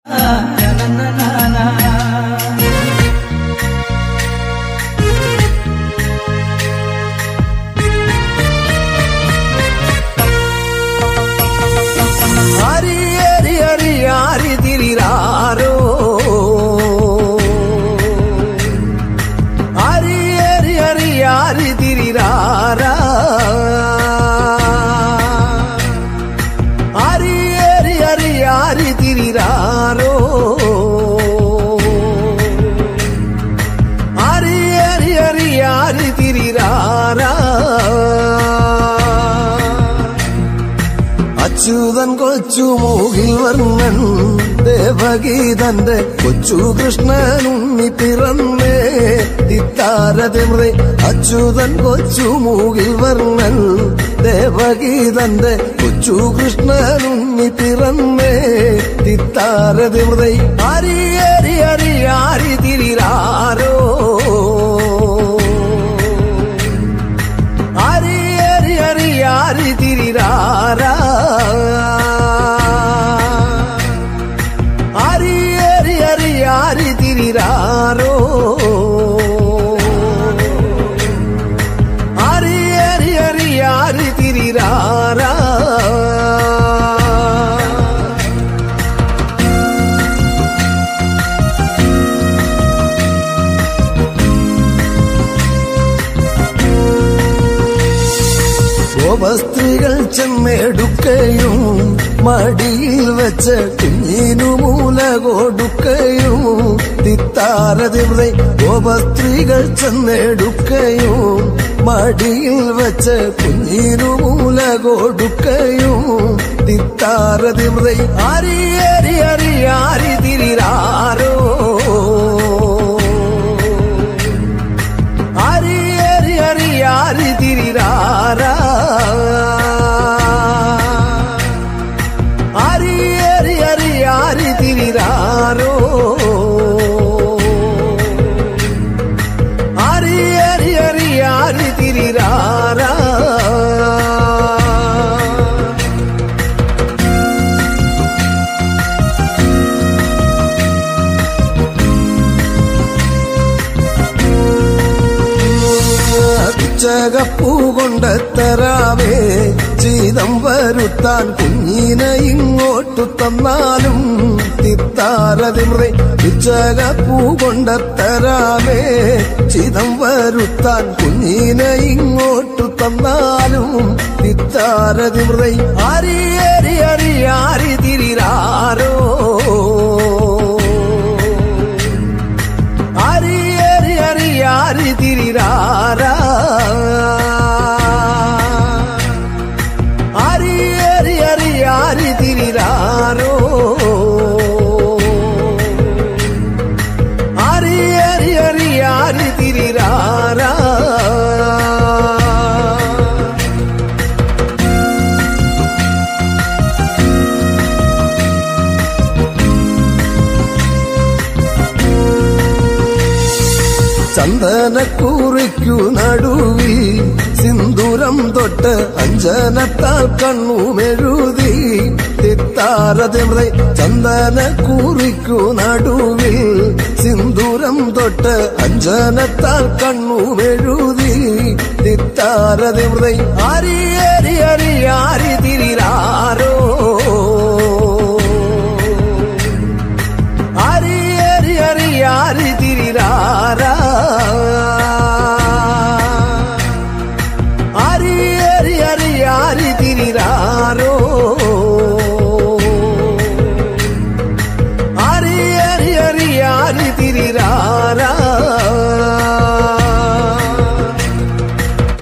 ഹരി ഹരി ഹരി ഹരി തിരിരാരോ ഹരി ഹരി ഹരി ഹരി തിരിരാരാ ഹരി ഹരി ഹരി ഹരി തിരിരാരോ ഹരി ഹരി ഹരി ഹരി തിരിരാരാ അച്യുതൻ കൊച്ചു മൂകിൽ വർണ്ണൻ ദേവഗീതന്റെ കൊച്ചു കൃഷ്ണനുണ്ണി പിറന്നേ തിത്താരതിമൃ അച്യുതൻ കൊച്ചു മൂകിൽ വർണ്ണൻ ദേവഗീതന്റെ കൊച്ചു കൃഷ്ണനുണ്ണി പിറന്നേ തിത്താരതിമൃ ഹരി ഹരി ഹരി ഹരി തിരിരാരോ ഹരി ഹരി ഹരി ഹരി തിരിരാരാ ഹരി ഹരി ഹരി ഹരി തിരിരാരോ ഹരി ഹരി ഹരി ഹരി തിരിരാരാ ഗോപസ്ത്രീകൾ ചെന്നെടുക്കയും മടിയിൽ വെച്ച് കുഞ്ഞിനു മൂല കൊടുക്കയും തിത്താരതിവൃ ഗോപസ്ത്രീകൾ ചെന്നെടുക്കയും മടിയിൽ വെച്ച് കുഞ്ഞിനു മൂല കൊടുക്കയും തിത്താരതിവൃ ഹരി ഹരി ഹരി ഹരി തിരിരാരോ ഹരി ഹരി ഹരി ഹരി തിരിരാരാ ഹരി ഹരി ഹരി ഹരി തിരിരാരോ ഹരി ഹരി ഹരി ഹരി തിരിരാരാ ചകപ്പൂ കൊണ്ടെത്തരാവേ ചീതം വരുത്താൻ കുഞ്ഞിനെ ഇങ്ങോട്ടു തന്നാലും തിത്താരതിമൃ ചകപ്പൂ കൊണ്ടെത്തരാവേ ചീതം വരുത്താൻ കുഞ്ഞിനെ ഇങ്ങോട്ടു തന്നാലും തിത്താരതിമൃ ഹരി ഹരി ഹരി ഹരി തിരിരാരോ ഹരി ഹരി ഹരി ഹരി തിരിരാരാ ഹരി ഹരി ഹരി ഹരി തിരിരാരോ ഹരി ഹരി ഹരി ഹരി തിരിരാരാ ചന്ദനക്കൂറിക്കു നടുവി സിന്ദൂരം തൊട്ട് അഞ്ജനത്താൽ കണ്ണുമെഴുതി തിത്താരതിമൃ ചന്ദനക്കൂറിക്കു നടുവിൽ സിന്ദൂരം തൊട്ട് അഞ്ജനത്താൽ കണ്ണുമെഴുതി തിത്താരതിമൃ ഹരി ഹരി ഹരി ഹരി തിരിരാ